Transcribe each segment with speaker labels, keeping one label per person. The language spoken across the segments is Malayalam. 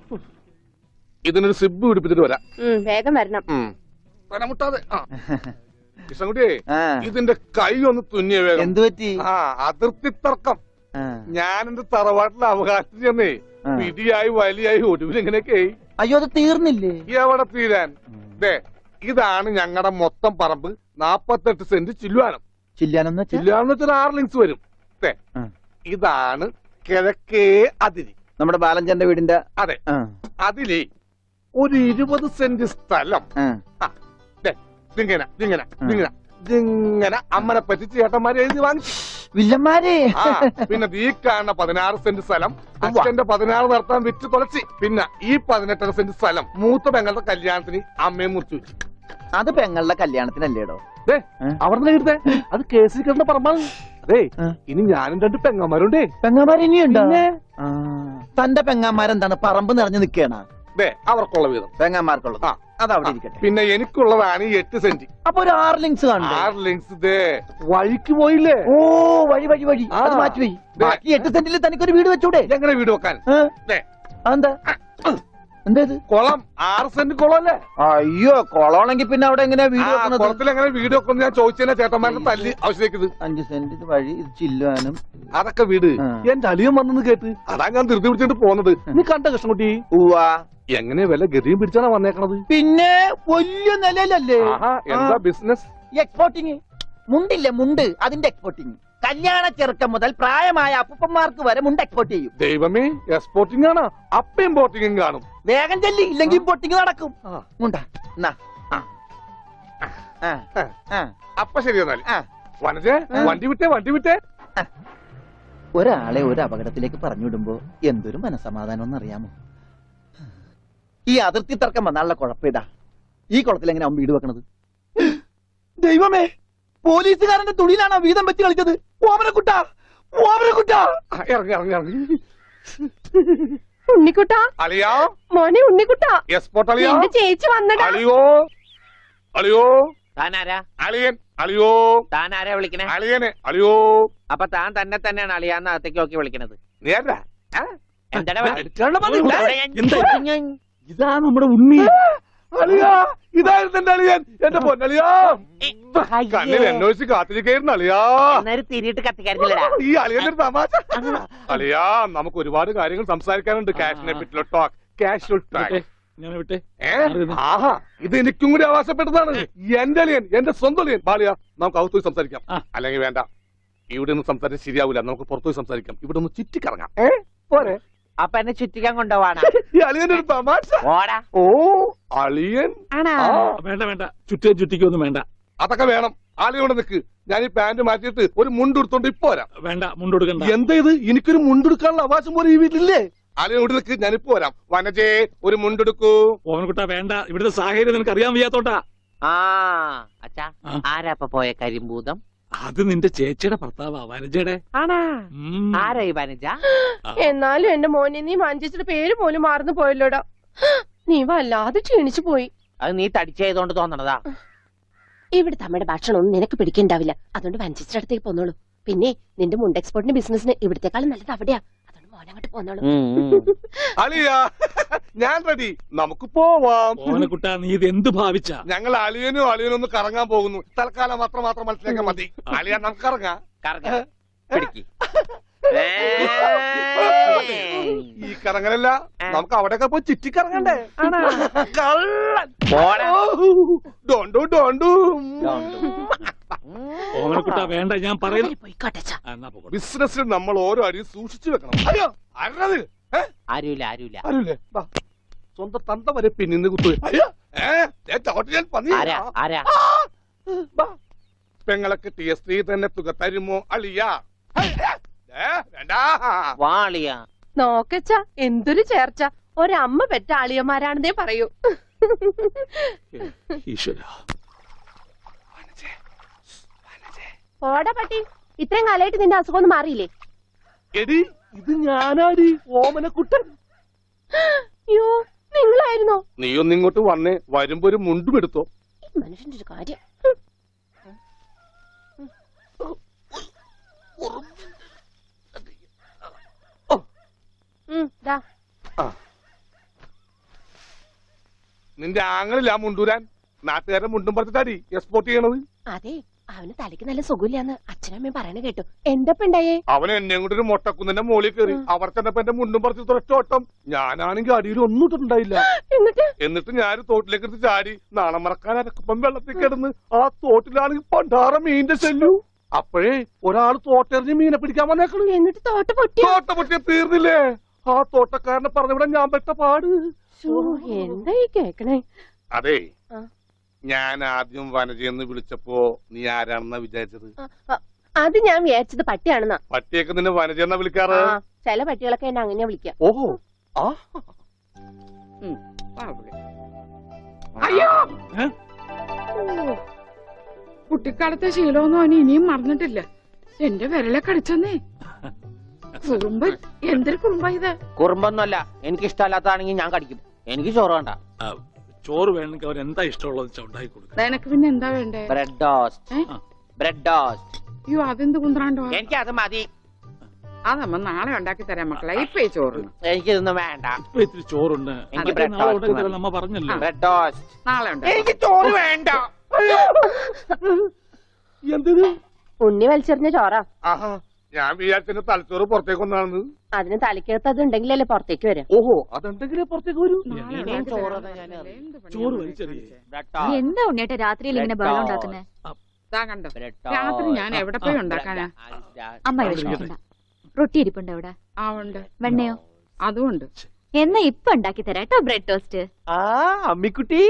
Speaker 1: ഇതിനൊരു സിബ് പിടിപ്പിച്ചിട്ട് വരാം
Speaker 2: ഉം, വേഗം വരണം
Speaker 1: ഉം. വരമുട്ടാതെ ആ കൃഷ്ണൻകുട്ടിയെ
Speaker 3: ആ,
Speaker 1: ഇതിന്റെ കൈ ഒന്ന് തുന്നിയ വേഗം
Speaker 3: എന്ത് പറ്റി
Speaker 1: ആ അതിർത്തി തർക്കം
Speaker 3: ആ,
Speaker 1: ഞാൻ എന്റെ തറവാട്ടിലെ അവകാശം ചെന്നേ
Speaker 3: ആ.
Speaker 1: പിടിയായി വലിയായി ഒടുവിൽ ഇങ്ങനെയൊക്കെ
Speaker 3: അയ്യോ അത് തീർന്നില്ലേ
Speaker 1: എവിടെ തീരാൻ ദേ ഇതാണ് ഞങ്ങളുടെ മൊത്തം പറമ്പ് നാപ്പത്തെട്ട് സെന്റ് ചില്ലുവാനം
Speaker 3: ചില്ലാനെന്ന് വെച്ചാ
Speaker 1: ചില്ലുവാനം വെച്ചാൽ ആറ് ലിങ്സ് വരും ദേ
Speaker 3: ആ.
Speaker 1: ഇതാണ് കിഴക്കേ അതിരി
Speaker 3: നമ്മുടെ ബാലഞ്ചന്റെ വീടിന്റെ
Speaker 1: അതെ
Speaker 3: ആ,
Speaker 1: അതിലേ ഒരു ഇരുപത് സെന്റ് സ്ഥലം
Speaker 3: ആ,
Speaker 1: ആ, ദേ, ഇതിങ്ങനെ ഇതിങ്ങനെ ഇതിങ്ങനെ ഇതിങ്ങനെ അമ്മനെ പറ്റിച്ച് ചേട്ടന്മാരെ എഴുതി വാങ്ങിച്ചു
Speaker 3: വില്ലന്മാരെ
Speaker 1: ആ പിന്നെ ഈ കാണുന്ന പതിനാറ് സെന്റ് സ്ഥലം അച്ഛന്റെ പതിനാറ് നടത്താൻ വിറ്റ് തുളച്ചി പിന്നെ ഈ പതിനെട്ടര സെന്റ് സ്ഥലം മൂത്ത പെങ്ങളുടെ കല്യാണത്തിന് അമ്മയും മുറിച്ചു വെച്ചു
Speaker 3: അത് പെങ്ങളുടെ കല്യാണത്തിനല്ലേടോ
Speaker 1: ദേ
Speaker 3: ഏ?
Speaker 1: അവിടെ എഴുതേ അത് കേസിൽ കിടന്ന പറമ്പാണ് അതേ
Speaker 3: ആ.
Speaker 1: ഇനി ഞാനും രണ്ട് പെങ്ങന്മാരുണ്ടേ
Speaker 3: പെങ്ങാമാർ ഇനിയുണ്ടോ
Speaker 1: പിന്നെ?
Speaker 3: ആ, തന്റെ പെങ്ങാമാരെന്താണ് പറമ്പ് നിറഞ്ഞു നിൽക്കണ
Speaker 1: ദേ അവർക്കുള്ള വീതം
Speaker 3: പെങ്ങാമാർക്കുള്ളത്
Speaker 1: ആ.
Speaker 3: അത് അവിടെ ഇരിക്കട്ടെ
Speaker 1: പിന്നെ എനിക്കുള്ളതാണ് ഈ എട്ട് സെന്റ്
Speaker 3: അപ്പൊ ഒരു ആറ് ലിങ്സ് കാണണ്ടേ
Speaker 1: ആറ് ലിങ്സ് ദേ വഴിക്ക് പോയില്ലേ
Speaker 3: ഓ വഴി വഴി വഴി
Speaker 1: ആ.
Speaker 3: അത് മാറ്റി വഴി
Speaker 1: ദേ.
Speaker 3: ബാക്കി എട്ട് സെന്റിൽ തനിക്കൊരു വീട് വെച്ചൂടെ
Speaker 1: എങ്ങനെ വീട് വെക്കാൻ
Speaker 3: ഏ?
Speaker 1: ദേ
Speaker 3: അതെന്താ എന്താ ഇത്
Speaker 1: കുളം ആറ് സെന്റ് കുളം അല്ലേ
Speaker 3: അയ്യോ കൊളമാണെങ്കിൽ പിന്നെ അവിടെ എങ്ങനെയാ വീട്
Speaker 1: ആ,
Speaker 3: വെക്കുന്നത്
Speaker 1: കുളത്തിൽ എങ്ങനെ വീട് വെക്കുന്നു ഞാൻ ചോദിച്ചതിനെ ചേട്ടന്മാരുടെ തല്ലി ആവശ്യത്തേക്കത്
Speaker 3: അഞ്ച് സെന്റ് ഇത് വഴി ഇത് ചില്ലുവാനും
Speaker 1: അതൊക്കെ വീട്
Speaker 3: ആ.
Speaker 1: എന്റെ അളിയൻ വന്നെന്ന് കേട്ട് അതാ ഞാൻ ധൃതി പിടിച്ചിട്ട് പോന്നത് നീ കണ്ട കൃഷ്ണൻകുട്ടി
Speaker 3: ഉവാ
Speaker 1: എങ്ങനെ വില ഗതിയും പിടിച്ചാണ് വന്നേക്കണത്
Speaker 3: പിന്നെ വലിയ നിലയിലല്ലേ
Speaker 1: ആഹാ എന്താ ബിസിനസ്
Speaker 3: എക്സ്പോർട്ടിങ് മുണ്ടില്ലേ മുണ്ട് അതിന്റെ എക്സ്പോർട്ടിങ് കല്യാണ ചെറുക്കം മുതൽ പ്രായമായ അപ്പൂപ്പന്മാർക്ക് വരെ മുണ്ട് എക്സ്പോർട്ട് ചെയ്യും
Speaker 1: ദൈവമേ എക്സ്പോർട്ടിംഗ് ആണ് അപ്പ ഇമ്പോർട്ടിംഗും കാണും
Speaker 3: വേഗം ചെല്ലി ഇല്ലെങ്കിൽ ഇമ്പോർട്ടിങ് നടക്കും
Speaker 1: ആ.
Speaker 3: മുണ്ട എന്നാ.
Speaker 1: ആ.
Speaker 3: ആ. ആ.
Speaker 1: അപ്പൊ ശരി എന്നാൽ
Speaker 3: ആ.
Speaker 1: വനജേ
Speaker 3: ആ.
Speaker 1: വണ്ടി വിട്ടേ വണ്ടി വിട്ടേ
Speaker 3: ഒരാളെ ഒരു അപകടത്തിലേക്ക് പറഞ്ഞുവിടുമ്പോ എന്തൊരു മനസമാധാനം എന്നറിയാമോ ഈ അതിർത്തി തർക്കം വന്നാലുള്ള കുഴപ്പമിതാ ഈ കുളത്തിൽ എങ്ങനെ അവൻ വീട് വെക്കണത് ദൈവമേ പോലീസുകാരന്റെ തുണിയിലാണ് ആ വീതം വെച്ച് കളിച്ചത് ഓമനക്കുട്ട ഓമനക്കുട്ട
Speaker 1: ആ, ഇറങ്ങി ഇറങ്ങി ഇറങ്ങി
Speaker 2: ഉണ്ണിക്കുട്ടാ
Speaker 1: അളിയാ
Speaker 2: മോനെ ഉണ്ണിക്കുട്ടാ
Speaker 1: എക്സ്പോർട്ട് അളിയാ
Speaker 2: എന്റെ ചേച്ചി വന്നടാ
Speaker 1: അളിയോ അളിയോ
Speaker 4: താനാരാ
Speaker 1: അളിയൻ അളിയോ
Speaker 4: താനാരാ വിളിക്കണേ
Speaker 1: അളിയനെ അളിയോ
Speaker 4: അപ്പൊ താൻ തന്നെ തന്നെയാണ് അളിയാന്ന് അകത്തേക്ക് നോക്കി വിളിക്കണത്
Speaker 1: നേരാ
Speaker 4: എന്താടാ
Speaker 1: അടുക്കളയുടെ പണി ഉണ്ട്.
Speaker 4: എന്താ
Speaker 1: ഇതാ നമ്മുടെ ഉണ്ണി അളിയാ ഇതായിരുന്നു എന്റെ അളിയൻ എന്റെ പൊന്നളിയാ കണ്ണിൽ അന്വേഷിച്ച് കാത്തിരിക്കായിരുന്നു അളിയാ
Speaker 4: അന്നേരം തിരിയിട്ട് കത്തിക്കാരുന്നില്ലടാ
Speaker 1: ഈ അളിയന്റെ ഒരു തമാശ അളിയാ നമുക്ക് ഒരുപാട് കാര്യങ്ങൾ സംസാരിക്കാനുണ്ട് ക്യാഷിനെ പറ്റിയുള്ള ടോക്ക് കാഷ്വൽ ടോക്ക്
Speaker 5: ഞാൻ വിട്ടെ
Speaker 1: ഏ ആഹാ ഇത് എനിക്കും കൂടി അവകാശപ്പെട്ടതാണ് എന്റെ അളിയൻ എന്റെ സ്വന്തം അളിയൻ ബാലിയ നമുക്ക് അകത്ത് പോയി സംസാരിക്കാം
Speaker 5: ആ.
Speaker 1: അല്ലെങ്കിൽ വേണ്ട ഇവിടെ നിന്ന് സംസാരിച്ച് ശരിയാവില്ല നമുക്ക് പുറത്തു പോയി സംസാരിക്കാം ഇവിടെ ഒന്ന് ചുറ്റിക്കറങ്ങാം ഏ പോരെ
Speaker 4: അപ്പൊ എന്നെ ചുറ്റിക്കാൻ കൊണ്ടുപോവാണ്
Speaker 1: ഈ അളിയന്റെ ഒരു തമാശ
Speaker 4: ഓടാ
Speaker 1: ഓ അളിയൻ
Speaker 4: ആണാ
Speaker 1: ആ
Speaker 5: വേണ്ട വേണ്ട ചുറ്റേ ചുറ്റിക്കൊന്നും വേണ്ട
Speaker 1: അതൊക്കെ വേണം ആളിയോടെ നിക്ക് ഞാൻ ഈ പാന്റ് മാറ്റിയിട്ട് ഒരു മുണ്ടെടുത്തോണ്ട് ഇപ്പൊ വരാം
Speaker 5: വേണ്ട മുണ്ടൊടുക്കണ്ട
Speaker 1: എന്താ ഇത് എനിക്കൊരു മുണ്ടെടുക്കാനുള്ള അവകാശം പോലെ ഈ വീട്ടിലില്ലേ ആലിയോട് നിക്ക് ഞാനിപ്പോ വരാം വനജേ ഒരു മുണ്ടെടുക്കൂ
Speaker 5: ഓമനക്കുട്ട വേണ്ട ഇവിടുത്തെ സാഹചര്യം നിനക്ക് അറിയാൻ വയ്യാത്തോട്ടാ
Speaker 4: ആ അച്ഛാ
Speaker 5: ആ.
Speaker 4: ആരാ അപ്പൊ പോയ കരിമ്പൂതം
Speaker 5: അത് നിന്റെ ചേച്ചിയുടെ ഭർത്താവാ വനജയുടെ
Speaker 4: ആണാ
Speaker 5: ഉം.
Speaker 4: ആരാ ഈ വനജ
Speaker 5: ആ.
Speaker 2: എന്നാലും എന്റെ മോനെ നീ മഞ്ചേച്ചിയുടെ പേര് പോലും മാറുന്നു പോയല്ലോടാ നീ വല്ലാതെ ക്ഷീണിച്ചു പോയി
Speaker 4: അത് നീ തടിച്ചതുകൊണ്ട് തോന്നണതാ
Speaker 2: ഇവിടുത്തെ അമ്മയുടെ ഭക്ഷണം ഒന്നും നിനക്ക് പിടിക്കണ്ടാവില്ല അതുകൊണ്ട് വഞ്ചിച്ചിട്ട് അടുത്തേക്ക് പോന്നോളൂ പിന്നെ നിന്റെ മുണ്ട് എക്സ്പോർട്ടിന്റെ ബിസിനസിന് ഇവിടത്തെക്കാളും നല്ലത് അവിടെയാ അതുകൊണ്ട് മോനങ്ങോട്ട് പോന്നോളൂ
Speaker 1: അലിയ ഞാൻ റെഡി നമുക്ക് പോവാം
Speaker 5: ഓമനക്കുട്ട നീ ഇത് എന്ത് ഭാവിച്ച
Speaker 1: ഞങ്ങൾ അലിയനും അലിയനും ഒന്ന് കറങ്ങാൻ പോകുന്നു തൽക്കാലം മാത്രം മാത്രം മനസ്സിലാക്കാൻ മതി അലിയ നമുക്ക് ഇറങ്ങാം
Speaker 4: കറങ്ങ പിടിക്ക്
Speaker 1: ഈ കറങ്ങലല്ല നമുക്ക് അവിടെയൊക്കെ പോയി ചുറ്റിക്കറങ്ങണ്ടേ കള്ളൻ
Speaker 4: പോടാ.
Speaker 1: ഡോണ്ടു ഡോണ്ടു
Speaker 5: ഓമനക്കുട്ട വേണ്ട ഞാൻ പറയുന്നു
Speaker 2: പോയിക്കോട്ടെ
Speaker 5: ആ, എന്നാ പോകട്ടെ.
Speaker 1: ബിസിനസ്സിൽ നമ്മൾ ഓരോ അടിയും സൂക്ഷിച്ചു വെക്കണം അയ്യോ അരണത്
Speaker 4: ആരുമില്ല ആരുമില്ല
Speaker 1: ആരുല്ലേ ദാ, സ്വന്തം തന്ത വരെ പിന്നിന്ന് കുത്തു അയ്യോ ഏ ദേ ചവിട്ടി ഞാൻ പന്നി
Speaker 4: ആരാ ആരാ
Speaker 1: ആ, ബാ. പെങ്ങളൊക്കെ ടി എസ് ത്രീ തന്നെ തുക തരുമോ അളിയ വേണ്ട
Speaker 4: വാളിയാ
Speaker 2: നോക്കച്ച എന്തൊരു ചേർച്ച ഒരമ്മ പെറ്റ ആളിയന്മാരാണെന്നേ പറയൂ
Speaker 5: ഈശ്വര
Speaker 2: ഓടാ പട്ടി ഇത്രയും കാലമായിട്ട് നിന്റെ അസുഖം ഒന്നും മാറിയില്ലേ
Speaker 1: എടി ഇത് ഞാനാടി ഓമനക്കുട്ടൻ
Speaker 2: അയ്യോ നിങ്ങളായിരുന്നോ
Speaker 1: നീ ഒന്ന് ഇങ്ങോട്ട് വന്നേ വരുമ്പോ ഒരു മുണ്ടും എടുത്തോ
Speaker 2: ഈ മനുഷ്യന്റെ ഒരു കാര്യം ഉം, ദാ.
Speaker 1: ആ. നിന്റെ ആങ്ങളില്ല മുണ്ടൂരാൻ നാട്ടുകാരെ മുണ്ടും പറിച്ചിട്ടാടി എക്സ്പോർട്ട് ചെയ്യണത്
Speaker 2: അതെ അവന് തലയ്ക്ക് നല്ല സുഖമില്ലാന്ന് അച്ഛനമ്മയും പറയണ കേട്ടു എന്തപ്പ ഉണ്ടായേ
Speaker 1: അവൻ എന്നെ കൊണ്ട് ഒരു മൊട്ടക്കുന്നിന്റെ മോളിൽ കയറി
Speaker 2: ഉം.
Speaker 1: അവർ ചെന്നപ്പോ എന്റെ മുണ്ടും പറിച്ച് തൊറ്റ ഓട്ടം ഞാനാണെങ്കിൽ അടിയിൽ ഒന്നും ഇട്ടിട്ടുണ്ടായില്ല
Speaker 2: എന്നിട്ട്
Speaker 1: എന്നിട്ട് ഞാൻ തോട്ടിലേക്ക് എടുത്ത് ചാടി നാണം മറക്കാൻ അരക്കപ്പം വെള്ളത്തിൽ കിടന്ന് ആ തോട്ടിലാണെങ്കിൽ പണ്ടാറ മീനിന്റെ ചെല്ലു അപ്പോഴേ ഒരാൾ തോട്ടെറിഞ്ഞ് മീനെ പിടിക്കാൻ വന്നേക്കണു
Speaker 2: എന്നിട്ട് തോട്ട പൊട്ടിയോ
Speaker 1: തോട്ട പൊട്ടിയ തീർന്നില്ലേ ആ തോട്ടക്കാരനെ പറഞ്ഞവിടെ ഞാൻ പെട്ട പാട്
Speaker 2: ശ്ശോ, എന്താ ഈ കേക്കണേ
Speaker 1: അതെ
Speaker 2: ആ.
Speaker 1: ഞാൻ ആദ്യം വനജയെന്ന് വിളിച്ചപ്പോ നീ ആരാണെന്നാ വിചാരിച്ചത്
Speaker 2: ആ, ആ, അത് ഞാൻ വിചാരിച്ചത് പട്ടിയാണെന്നാ
Speaker 1: പട്ടിയൊക്കെ നിന്നെ വനജയെന്നാ വിളിക്കാറ്
Speaker 2: ആ ചില പട്ടികളൊക്കെ എന്നെ അങ്ങനെയാ വിളിക്കാം
Speaker 1: ഓഹോ ആ
Speaker 6: അയ്യോ
Speaker 5: ഏ?
Speaker 6: ഓ, കുട്ടിക്കാലത്തെ ശീലമൊന്നും അവന് ഇനിയും മറന്നിട്ടില്ല എന്റെ വിരലെ കടിച്ചെന്നേ കുറുമ്പ് എന്തൊരു കുറുമ്പ ഇത്
Speaker 4: കുറുമ്പൊന്നുമല്ല എനിക്ക് ഇഷ്ടമല്ലാത്തതാണെങ്കിൽ ഞാൻ കടിക്കും എനിക്ക് ചോറ് വേണ്ട
Speaker 5: ചോറ് വേണമെങ്കിൽ അവർ എന്താ ഇഷ്ടമുള്ളത് വെച്ചാൽ ഉണ്ടാക്കി കൊടുക്കുക
Speaker 6: നിനക്ക് പിന്നെ എന്താ വേണ്ടേ
Speaker 4: ബ്രെഡ് ടോസ്റ്റ്
Speaker 6: ഏ?
Speaker 4: ബ്രെഡ് ടോസ്റ്റ്
Speaker 6: അയ്യോ അതെന്ത് കുന്ത്രാണ്ടോ
Speaker 4: എനിക്ക് അത് മതി
Speaker 6: അതമ്മ നാളെ ഉണ്ടാക്കി തരാം മക്കളെ ഇപ്പൊ ഈ ചോറിന്
Speaker 4: എനിക്ക് ഇതൊന്നും വേണ്ട
Speaker 5: ഇപ്പൊ ഇത്തിരി ചോറുണ്ട്
Speaker 4: എനിക്ക്
Speaker 5: അതൊക്കെ
Speaker 4: bread
Speaker 5: നാളെ
Speaker 4: toast
Speaker 5: ഉണ്ടാക്കി
Speaker 4: മതി.
Speaker 5: തരാം നമ്മ പറഞ്ഞല്ലോ
Speaker 4: ബ്രെഡ് ടോസ്റ്റ്
Speaker 6: നാളെ ഉണ്ടാക്കി
Speaker 4: എനിക്ക് ചോറ് വേണ്ട
Speaker 1: എന്തിന്
Speaker 2: ഉണ്ണി വലിച്ചെറിഞ്ഞ ചോറാ
Speaker 1: ആഹാ ഞാൻ വിചാരിച്ചെന്റെ തലച്ചോറ് പുറത്തേക്ക് വന്നാണെന്ന്
Speaker 2: അതിന് തലയ്ക്കകത്ത് അത് ഉണ്ടെങ്കിലല്ലേ പുറത്തേക്ക് വരാം
Speaker 1: ഓഹോ അതെന്തെങ്കിലും പുറത്തേക്ക് വരൂ
Speaker 6: നാളെ
Speaker 5: ഇനിയും
Speaker 6: ഉണ്ടാക്കി
Speaker 4: ചോറ്
Speaker 6: തരാം
Speaker 4: ഞാൻ
Speaker 6: മക്കളെ. എന്ത് പണിയാ
Speaker 5: ചോറ്
Speaker 6: മോനെ
Speaker 5: വലിച്ചെറിയേ.
Speaker 6: കാണിച്ചേ?
Speaker 4: ബ്രെഡ് ടോസ്റ്റ്
Speaker 7: എന്താ ഉണ്ണിയേട്ടാ രാത്രിയിൽ ഇങ്ങനെ ബഹളം ഉണ്ടാക്കുന്നത്
Speaker 6: ദാ കണ്ടോ
Speaker 4: ബ്രെഡ്
Speaker 6: രാത്രി ഞാൻ എവിടെ പോയി ഉണ്ടാക്കാനാ
Speaker 7: അമ്മ വിഷമിക്കണ്ട റൊട്ടി ഇരിപ്പുണ്ടോ ഇവിടെ
Speaker 6: ആ ഉണ്ട്
Speaker 7: വെണ്ണയോ
Speaker 6: അതും ഉണ്ട്
Speaker 7: എന്നാ ഇപ്പൊ ഉണ്ടാക്കി തരാം കേട്ടോ ബ്രെഡ് ടോസ്റ്റ്
Speaker 4: ആ അമ്മിക്കുട്ടി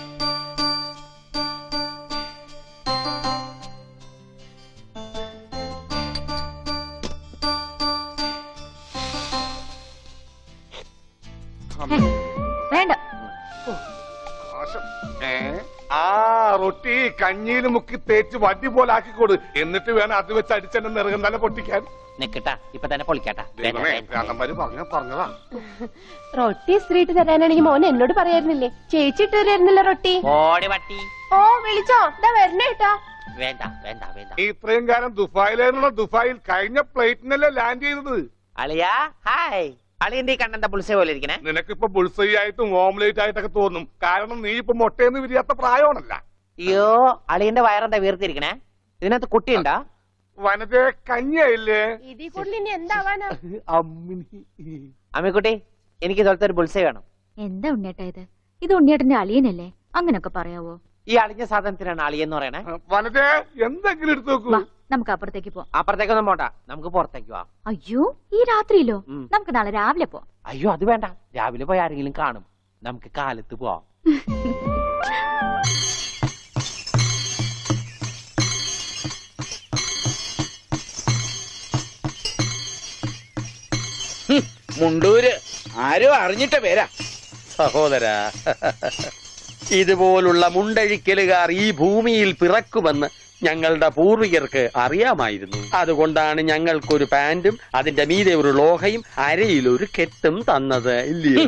Speaker 7: വേണ്ട
Speaker 1: നാശം. ഏ? ആ റൊട്ടി കഞ്ഞിയിൽ മുക്കി തേച്ച് വടി പോലെ ആക്കിക്കൊടു എന്നിട്ട് വേണം അത് വെച്ച് അടിച്ചെന്നെ നിറകം തന്നെ പൊട്ടിക്കാൻ
Speaker 4: നിക്കട്ടാ ഇപ്പൊ തന്നെ പൊളിക്കട്ടാ
Speaker 1: ദൈവമേ ഭ്രാന്തന്മാര് പറഞ്ഞ പറഞ്ഞതാ
Speaker 2: റൊട്ടി സ്ത്രീട്ട് തരാനാണെങ്കിൽ മോൻ എന്നോട് പറയായിരുന്നില്ലേ ചേച്ചി ഇട്ട് തരായിരുന്നില്ല റൊട്ടി
Speaker 4: ഓടി പട്ടി
Speaker 2: ഓ വിളിച്ചോ ഇതാ വരണേട്ടാ
Speaker 4: വേണ്ട വേണ്ട വേണ്ട
Speaker 1: ഇത്രയും കാലം ദുബായിലായിരുന്നുള്ള ദുബായിൽ കഴിഞ്ഞ പ്ലേറ്റിനല്ലേ ലാൻഡ് ചെയ്തത്
Speaker 4: അളിയാ ഹായ് അളിയന്റെ ഈ കണ്ണന്റെ പുളിസ പോലെ ഇരിക്കണേ
Speaker 1: നിനക്കിപ്പോ ബുൾസൈ ആയിട്ടും ഓംലേറ്റ് ആയിട്ടൊക്കെ തോന്നും കാരണം നീ ഇപ്പൊ മുട്ടയെന്ന് വിരിയാത്ത പ്രായമാണല്ല
Speaker 4: അയ്യോ അളിയന്റെ വയറെന്താ വീർത്തിരിക്കണേ ഇതിനകത്ത് കുട്ടിയുണ്ടാ
Speaker 1: വനത്തെ കഞ്ഞിയായില്ലേ
Speaker 2: ഇതിൽ കൂടുതൽ ഇനി എന്താവാനാ
Speaker 1: അമ്മിനി
Speaker 4: അമ്മിക്കുട്ടി എനിക്ക് ഇതുപോലത്തെ ഒരു ബുൾസൈ വേണം
Speaker 7: എന്താ ഉണ്ണിയേട്ടാ ഇത് ഇത് ഉണ്ണിയേട്ടന്റെ അളിയനല്ലേ അങ്ങനൊക്കെ പറയാവോ
Speaker 4: ഈ അളിഞ്ഞ സാധനത്തിനാണ് അളിയെന്ന് പറയണേ
Speaker 1: വനത്തെ എന്തെങ്കിലും എടുത്തു നോക്കൂ
Speaker 7: വാ നമുക്ക് അപ്പുറത്തേക്ക് പോവാം
Speaker 4: അപ്പുറത്തേക്കൊന്നും പോണ്ട നമുക്ക് പുറത്തേക്ക് പോവാം
Speaker 7: അയ്യോ ഈ രാത്രിയിലോ
Speaker 4: ഉം.
Speaker 7: നമുക്ക് നാളെ രാവിലെ പോവാം
Speaker 4: അയ്യോ അത് വേണ്ട രാവിലെ പോയി ആരെങ്കിലും കാണും നമുക്ക് കാലത്ത് പോവാം
Speaker 8: മുണ്ടൂര് ആരും അറിഞ്ഞിട്ട പേരാ സഹോദര ഇതുപോലുള്ള മുണ്ടഴിക്കലുകാർ ഈ ഭൂമിയിൽ പിറക്കുമെന്ന് ഞങ്ങളുടെ പൂർവികർക്ക് അറിയാമായിരുന്നു അതുകൊണ്ടാണ് ഞങ്ങൾക്കൊരു പാന്റും അതിന്റെ മീതെ ഒരു ലോഹയും അരയിൽ ഒരു കെട്ടും തന്നത് ഇല്ലയോ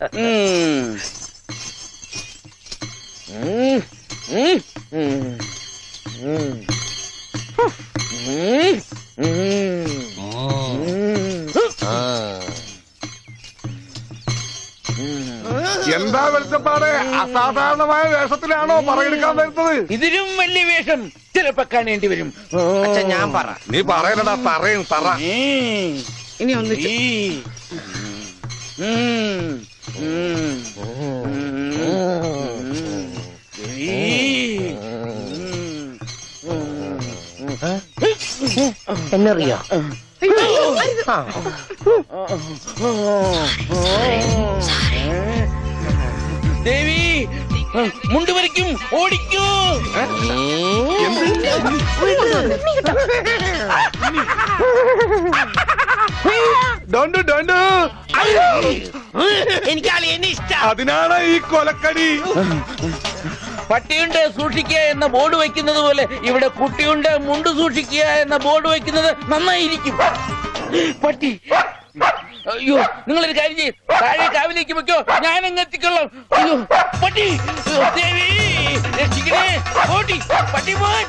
Speaker 1: എന്താ വെളിച്ചപ്പാട് അസാധാരണമായ വേഷത്തിലാണോ പറയെടുക്കാൻ വരുന്നത്
Speaker 8: ഇതിലും വലിയ വേഷം ചിലപ്പോ കാണേണ്ടി വരും
Speaker 4: അച്ഛൻ ഞാൻ പറ
Speaker 1: നീ പറയലടാ തറയും തറ
Speaker 8: ഉം.
Speaker 6: ഇനി ഒന്നിച്ച്
Speaker 8: ഈ. ഉം. ഉം. ഈ.
Speaker 4: എന്നറിയോ
Speaker 8: ദേവി മുണ്ട് വരയ്ക്കും ഓടിക്കൂ
Speaker 1: ഡോണ്ടു ഡോണ്ടു
Speaker 8: എനിക്ക് അളിയനെ ഇഷ്ട
Speaker 1: അതിനാണ് ഈ കൊലക്കടി
Speaker 8: പട്ടിയുണ്ട് സൂക്ഷിക്കുക എന്ന ബോർഡ് വെക്കുന്നത് പോലെ ഇവിടെ കുട്ടിയുണ്ട് മുണ്ട് സൂക്ഷിക്കുക എന്ന ബോർഡ് വെക്കുന്നത് നന്നായിരിക്കും പട്ടി അയ്യോ നിങ്ങളൊരു കാര്യം ചെയ്യും താഴെ കാവിലേക്ക് വെക്കോ ഞാൻ അങ്ങ് എത്തിക്കൊള്ളാം അയ്യോ പട്ടി അയ്യോ, ദേവി രക്ഷിക്കണേ ഓടി പട്ടി പോൻ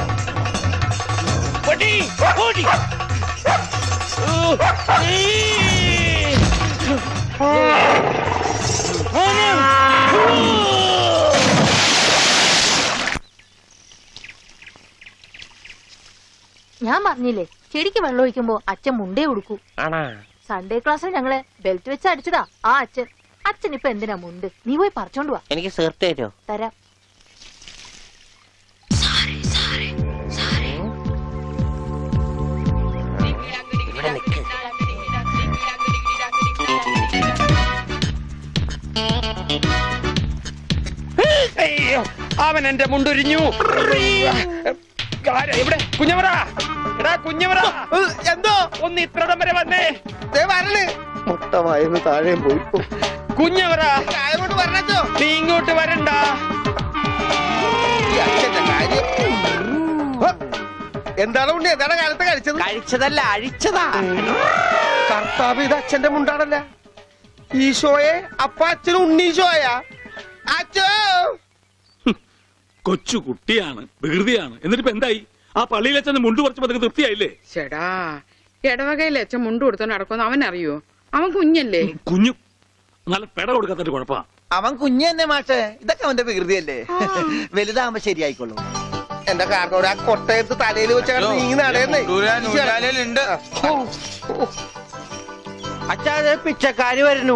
Speaker 8: പട്ടി ഓടി ഓ, ഈ. ആന. ഓ.
Speaker 7: ഞാൻ പറഞ്ഞില്ലേ ചെടിക്ക് വെള്ളം ഒഴിക്കുമ്പോ അച്ഛൻ മുണ്ടേ ഉടുക്കൂ
Speaker 4: ആണാ
Speaker 7: സൺഡേ ക്ലാസ്സിൽ ഞങ്ങളെ ബെൽറ്റ് വെച്ച് അടിച്ചതാ ആ അച്ഛൻ അച്ഛൻ ഇപ്പൊ എന്തിനാ മുണ്ട് നീ പോയി പറിച്ചോണ്ട് വാ
Speaker 4: എനിക്ക് സേർട്ട് തരുമോ
Speaker 7: തരാം
Speaker 4: ഇവിടെ നിക്ക് അയ്യോ അവൻ എന്റെ മുണ്ടൊരിഞ്ഞു ആരാ ഇവിടെ കുഞ്ഞവറ എടാ കുഞ്ഞവറ
Speaker 3: എന്തോ
Speaker 4: ഒന്ന് ഇത്രടം വരെ വന്നേ
Speaker 3: ദേ വരണ് മുട്ട വായന്ന് താഴെ പോയി
Speaker 4: കുഞ്ഞവറ
Speaker 3: ആയതുകൊണ്ട് പറഞ്ഞോ
Speaker 4: നീ ഇങ്ങോട്ട് വരണ്ട
Speaker 3: ഈ അച്ഛന്റെ കാര്യം ഹ! എന്താണ് ഉണ്ണി എന്താണ് കാലത്ത് കഴിച്ചത്
Speaker 4: കഴിച്ചതല്ല അഴിച്ചതാ
Speaker 3: കർത്താവ് ഇത് അച്ഛന്റെ മുണ്ടാണല്ല ഈശോയെ അപ്പ അച്ഛൻ ഉണ്ണീശോയ അച്ഛോ
Speaker 5: കൊച്ചു കുട്ടിയാണ് വികൃതിയാണ് എന്നിട്ടിപ്പോ എന്തായി ആ പള്ളിയിൽ അച്ഛൻ മുണ്ടു കുറച്ച് പതുക്കെ തൃപ്തിയായില്ലേ
Speaker 6: ചേടാ ഇടവകയിലെ അച്ഛൻ മുണ്ട് കൊടുത്തോണ്ട് നടക്കുമെന്ന് അവൻ അറിയോ അവൻ കുഞ്ഞല്ലേ
Speaker 5: കുഞ്ഞു നല്ല പെട കൊടുക്കാത്തൊരു കുഴപ്പാ
Speaker 3: അവൻ കുഞ്ഞു തന്നെ മാഷേ ഇതൊക്കെ അവന്റെ വികൃതിയല്ലേ വലുതാകുമ്പോ ശരിയായിക്കോളൂ എന്റെ കാരണം ആ കൊട്ടയത്ത് തലയിൽ വെച്ച നീങ്ങി നടയുന്നേ
Speaker 4: അച്ഛാ അത് പിച്ചക്കാര് വരുന്നു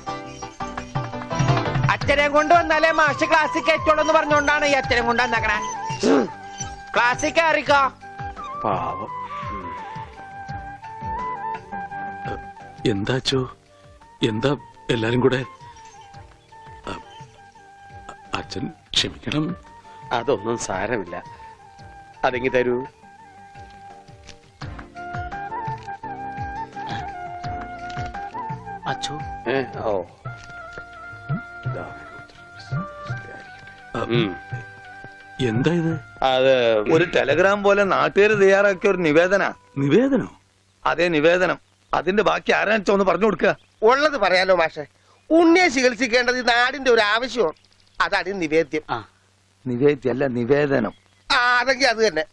Speaker 4: അച്ഛനെ കൊണ്ട് വന്നാലേ മാഷ് ക്ലാസ്സിൽ കയറ്റുള്ളൂ എന്ന് പറഞ്ഞുകൊണ്ടാണ് ഈ അച്ഛനെ കൊണ്ട് വന്നേക്കണേ ക്ലാസ്സിൽ കയറിക്കോ
Speaker 5: പാവം എന്താ അച്ചോ എന്താ എല്ലാരും കൂടെ അ, അച്ഛൻ ക്ഷമിക്കണം
Speaker 9: അതൊന്നും സാരമില്ല അതെങ്കി തരൂ
Speaker 5: അച്ചോ
Speaker 9: ഏ ഓ ഇതാ. ഉം.
Speaker 5: എന്താ ഇത്
Speaker 9: അത്
Speaker 10: ഒരു ടെലഗ്രാം പോലെ നാട്ടുകാർ തയ്യാറാക്കിയ ഒരു നിവേദന
Speaker 5: നിവേദനോ
Speaker 10: അതേ നിവേദനം അതിന്റെ ബാക്കി ആരാണെന്ന് ഒന്ന് പറഞ്ഞു കൊടുക്കുക
Speaker 3: ഉള്ളത് പറയാലോ മാഷെ ഉണ്ണിയെ ചികിത്സിക്കേണ്ടത് ഈ നാടിന്റെ ഒരു ആവശ്യമാണ് അതാണ് ഈ നിവേദ്യം
Speaker 10: നിവേദ്യല്ല നിവേദനം
Speaker 3: ആ അതെങ്കിൽ അത് തന്നെ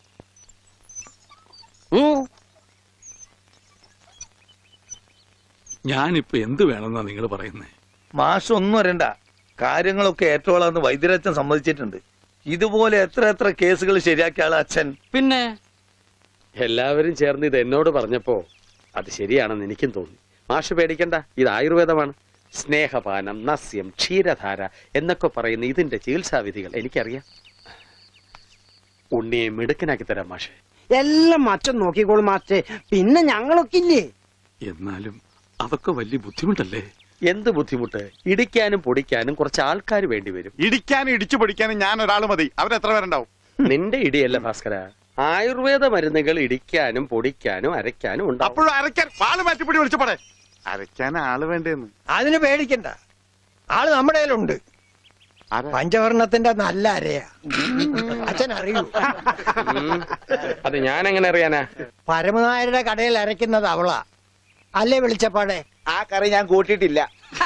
Speaker 5: ഞാനിപ്പോ എന്ത് വേണമെന്നാ നിങ്ങൾ പറയുന്നേ
Speaker 10: മാഷ് ഒന്നും അറിയണ്ട കാര്യങ്ങളൊക്കെ ഏറ്റോളാന്ന് വൈദ്യരച്ഛൻ സമ്മതിച്ചിട്ടുണ്ട് ഇതുപോലെ എത്ര എത്ര കേസുകൾ ശരിയാക്കിയ ആള് അച്ഛൻ
Speaker 9: പിന്നെ എല്ലാവരും ചേർന്ന് ഇത് എന്നോട് പറഞ്ഞപ്പോ അത് ശരിയാണെന്ന് എനിക്കും തോന്നി മാഷ് പേടിക്കണ്ട ഇത് ആയുർവേദമാണ് സ്നേഹപാനം നസ്യം ക്ഷീരധാര എന്നൊക്കെ പറയുന്ന ഇതിന്റെ ചികിത്സാവിധികൾ എനിക്കറിയാം ഉണ്ണിയെ മിടുക്കനാക്കി തരാം മാഷെ
Speaker 4: എല്ലാം അച്ഛൻ നോക്കിക്കോളും മാസ്റ്റേ പിന്നെ ഞങ്ങളൊക്കെ ഇല്ലേ
Speaker 5: എന്നാലും അതൊക്കെ വലിയ ബുദ്ധിമുട്ടല്ലേ
Speaker 9: എന്ത് ബുദ്ധിമുട്ട് ഇടിക്കാനും പൊടിക്കാനും കുറച്ച് ആൾക്കാർ വേണ്ടി വരും
Speaker 1: ഇടിക്കാനും ഇടിച്ചു പൊടിക്കാനും ഞാൻ ഒരാൾ മതി അവരെത്ര പേരുണ്ടാവും
Speaker 9: നിന്റെ ഇടിയല്ല ഭാസ്കര ആയുർവേദ മരുന്നുകൾ ഇടിക്കാനും പൊടിക്കാനും അരയ്ക്കാനും ഉണ്ടാവും
Speaker 1: അപ്പോഴും അരയ്ക്കാൻ പാല് മാറ്റിപ്പിടി വിളിച്ചപ്പോടെ അരയ്ക്കാൻ ആള് വേണ്ടേന്ന്
Speaker 4: അതിന് പേടിക്കണ്ട ആള് നമ്മുടെ കയ്യിലുണ്ട് പഞ്ചവർണത്തിന്റെ നല്ല അരയാ അച്ഛൻ അറിയൂ
Speaker 9: ഉം. അത് ഞാൻ എങ്ങനെ അറിയാനാ
Speaker 4: പരമനായരുടെ കടയിൽ അരയ്ക്കുന്നത് അവളാ അല്ലേ വിളിച്ചപ്പാടെ
Speaker 3: ആ കറി ഞാൻ കൂട്ടിയിട്ടില്ല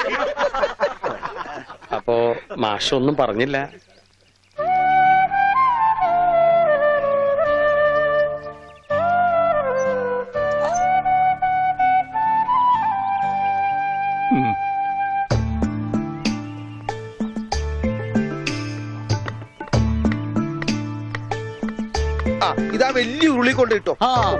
Speaker 9: അപ്പോ മാഷൊന്നും പറഞ്ഞില്ല
Speaker 5: ഉം.
Speaker 3: ആ ഇതാ വലിയ ഉരുളി കൊണ്ട് കിട്ടോ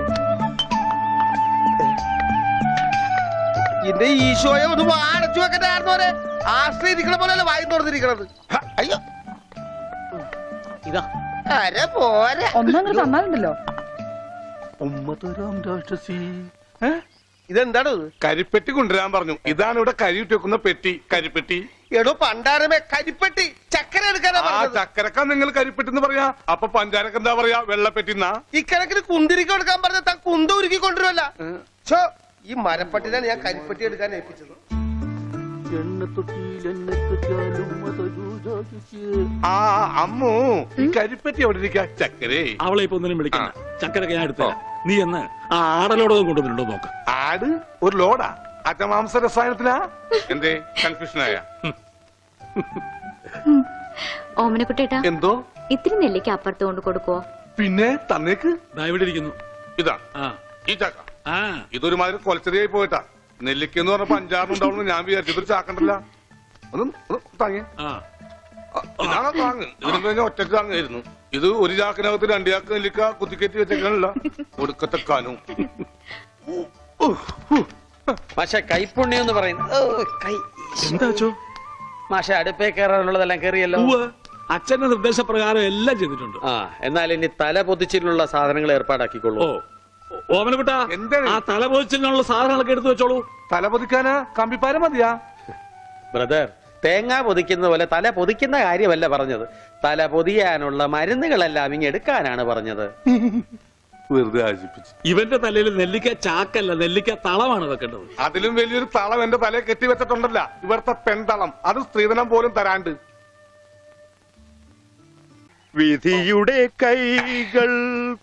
Speaker 3: എന്റെ ഈശോയെ ഒന്ന് അടച്ചു വെക്കണ്ടായിരുന്നോരെ ആശ്രയിരിക്കണ പോലെയല്ല വായി തുറന്നിരിക്കണത് ഹ, അയ്യോ
Speaker 4: ഇതാ
Speaker 3: അര പോരെ
Speaker 6: ഒന്നങ്ങനെ തന്നാലുണ്ടല്ലോ
Speaker 3: ഇതെന്താണ് ഇത്?
Speaker 1: കരിപ്പെട്ടി കൊണ്ടുവരാൻ പറഞ്ഞു ഇതാണ് ഇവിടെ കരിയിട്ട് വെക്കുന്ന പെട്ടി കരിപ്പെട്ടി
Speaker 3: എടോ പണ്ടാരമേ കരിപ്പെട്ടി ചക്കര എടുക്കാനാ
Speaker 1: ആ
Speaker 3: പറഞ്ഞത്
Speaker 1: ചക്കരക്ക നിങ്ങൾ കരിപ്പെട്ടി എന്ന് പറയാ അപ്പൊ പഞ്ചാരക്ക് എന്താ പറയാ വെള്ളപ്പെട്ടി എന്നാ
Speaker 3: ഇക്കണക്കിന് കുന്തിരിക്ക എടുക്കാൻ പറഞ്ഞ താൻ കുന്ത ഉരുക്കി കൊണ്ടുവരുമല്ല ഛോ, ഈ മരപ്പട്ടിനാണ് ഞാൻ കരിപ്പെട്ടി എടുക്കാൻ ഏൽപ്പിച്ചത്
Speaker 1: ആ അമ്മു ഈ കരിപ്പെട്ടി എവിടെ ഇരിക്കാ ചക്കരേ
Speaker 5: അവളെ ഇപ്പൊ ഒന്നിനും വിളിക്കണ്ട ചക്കരൊക്കെ ഞാൻ എടുത്തരാം നീ എന്ന് ആ ആടലോടകം കൊണ്ടുവന്നിട്ടുണ്ടോ നോക്ക്
Speaker 1: ആട് ഒരു ലോഡാ അറ്റമാംസ രസായനത്തിനാ എന്തേ കൺഫ്യൂഷനായ
Speaker 7: ഓമനക്കുട്ടേട്ടാ
Speaker 1: എന്തോ
Speaker 7: ഇത്തിരി നെല്ലിക്ക് അപ്പുറത്ത് കൊണ്ട് കൊടുക്കുവോ
Speaker 1: പിന്നെ തന്നേക്ക്
Speaker 5: ദാ ഇവിടെ ഇരിക്കുന്നു
Speaker 1: ഇതാ
Speaker 5: ആ
Speaker 1: ഈ ചക്ക
Speaker 5: ആ
Speaker 1: ഇതൊരുമാതിരി കൊലച്ചെറിയായി പോയിട്ടാ നെല്ലിക്ക എന്ന് പറഞ്ഞപ്പോ അഞ്ചാറുണ്ടാവുന്നു ഞാൻ വിചാരിച്ചു ഇതൊരു ചാക്കണ്ടല്ല ഒന്ന് ഒന്ന് താങ്ങി
Speaker 5: ആ
Speaker 1: ഇതാണ് താങ്ങ് ഇതിനും കഴിഞ്ഞ ഒറ്റക്ക് താങ്ങായിരുന്നു ഇത് ഒരു ചാക്കിനകത്ത് രണ്ട് ചാക്ക് നെല്ലിക്ക കുത്തിക്കയറ്റി വെച്ചേക്കാനല്ല ഒടുക്കത്തെ കാനും
Speaker 9: മാഷ കൈപ്പുണ്യം എന്ന് പറയുന്നത് ഓ, കൈ
Speaker 5: എന്താ അച്ചോ
Speaker 9: മാഷ അടുപ്പേ കയറാനുള്ളതെല്ലാം കയറിയല്ലോ
Speaker 5: ഉവ്വ് അച്ഛന്റെ നിർദ്ദേശപ്രകാരം എല്ലാം ചെയ്തിട്ടുണ്ട്
Speaker 9: ആ എന്നാൽ ഇനി തല പൊതിച്ചിട്ടുള്ള സാധനങ്ങൾ ഏർപ്പാടാക്കിക്കൊള്ളൂ
Speaker 5: ഓ ഓമനക്കുട്ട
Speaker 1: എന്താണ്?
Speaker 5: ആ തല പൊതിച്ചിനുള്ള സാധനങ്ങളൊക്കെ എടുത്തു വെച്ചോളൂ
Speaker 1: തല പൊതിക്കാനാ കമ്പിപ്പാര മതിയാ
Speaker 9: ബ്രദർ തേങ്ങ പൊതിക്കുന്ന പോലെ തല പൊതിക്കുന്ന കാര്യമല്ല പറഞ്ഞത് തല പൊതിയാനുള്ള മരുന്നുകളെല്ലാം ഇങ്ങ് എടുക്കാനാണ് പറഞ്ഞത്
Speaker 1: വെറുതെ ആശിപ്പിച്ചു
Speaker 5: ഇവന്റെ തലയിൽ നെല്ലിക്ക ചാക്കല്ല നെല്ലിക്ക തളമാണ് വെക്കേണ്ടത്
Speaker 1: അതിലും വലിയൊരു തളം എന്റെ തലയെ കെട്ടി വെച്ചിട്ടുണ്ടല്ല ഇവിടുത്തെ പെൺതളം അത് സ്ത്രീധനം പോലും തരാണ്ട്
Speaker 3: വിധിയുടെ കൈകൾ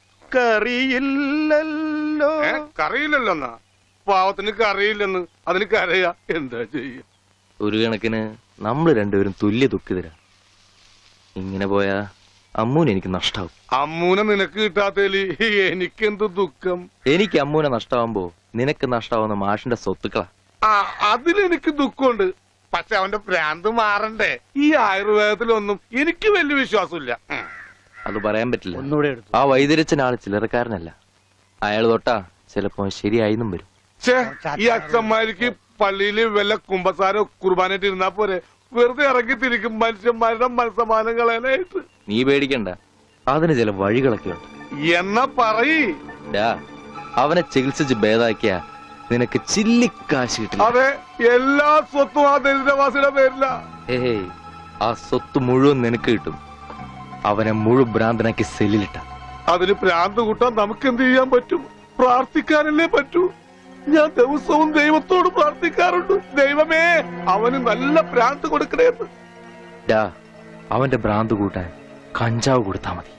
Speaker 3: കറിയില്ലല്ലോ
Speaker 1: ഏ കറിയില്ലല്ലോ എന്നാ പാവത്തിന് കറിയില്ലെന്ന് അതിന് കരയാ എന്താ ചെയ്യ
Speaker 11: ഒരു കണക്കിന് നമ്മൾ രണ്ടുപേരും തുല്യ ദുഃഖിതരാ ഇങ്ങനെ പോയാ അമ്മൂന് എനിക്ക് നഷ്ടാവും
Speaker 1: അമ്മൂനെ നിനക്ക് കിട്ടാത്തേലി എനിക്കെന്ത് ദുഃഖം
Speaker 11: എനിക്ക് അമ്മൂനെ നഷ്ടാവുമ്പോ നിനക്ക് നഷ്ടാവുന്ന മാഷിന്റെ സ്വത്തുക്കളാ
Speaker 1: ആ അതിലെനിക്ക് ദുഃഖമുണ്ട് പക്ഷെ അവന്റെ ഭ്രാന്ത് മാറണ്ടേ ഈ ആയുർവേദത്തിലൊന്നും എനിക്ക് വലിയ വിശ്വാസമില്ല ഉം.
Speaker 11: അത് പറയാൻ പറ്റില്ല ആ വൈദ്യരച്ചൻ ആള് ചില്ലറക്കാരനല്ല അയാൾ തൊട്ടാ ചിലപ്പോ ശരിയായിന്നും വരും
Speaker 1: ഛേ ഈ അച്ഛന്മാർക്ക് പള്ളിയിൽ വല്ല കുമ്പസാരോ കുർബാനായിട്ട് ഇരുന്നാ പോരെ വെറുതെ ഇറങ്ങി തിരിക്കും മനുഷ്യന്മാരുടെ മനസ്സമാനം കളയാനായിട്ട്
Speaker 11: നീ പേടിക്കണ്ട അതിന് ചില വഴികളൊക്കെ ഉണ്ട്
Speaker 1: എന്നാ പറയ്
Speaker 11: ഡാ, അവനെ ചികിത്സിച്ച് ഭേദാക്കിയ നിനക്ക് ചില്ലിക്കാശ് കിട്ടില്ല
Speaker 1: അതെ എല്ലാ സ്വത്തും ആ ദരിദ്രവാസിയുടെ പേരില
Speaker 11: ഏയ് ആ സ്വത്ത് മുഴുവൻ നിനക്ക് കിട്ടും അവനെ മുഴുവൻ ഭ്രാന്തനാക്കി സെല്ലിലിട്ട
Speaker 1: അതിന് ഭ്രാന്ത് കൂട്ടാൻ നമുക്ക് എന്ത് ചെയ്യാൻ പറ്റും പ്രാർത്ഥിക്കാനല്ലേ പറ്റൂ ഞാൻ ദിവസവും ദൈവത്തോട് പ്രാർത്ഥിക്കാറുണ്ട് ദൈവമേ അവന് നല്ല ഭ്രാന്ത് കൊടുക്കണേന്ന്
Speaker 11: ഡാ അവന്റെ ഭ്രാന്ത് കൂട്ടാൻ കഞ്ചാവ് കൊടുത്താ മതി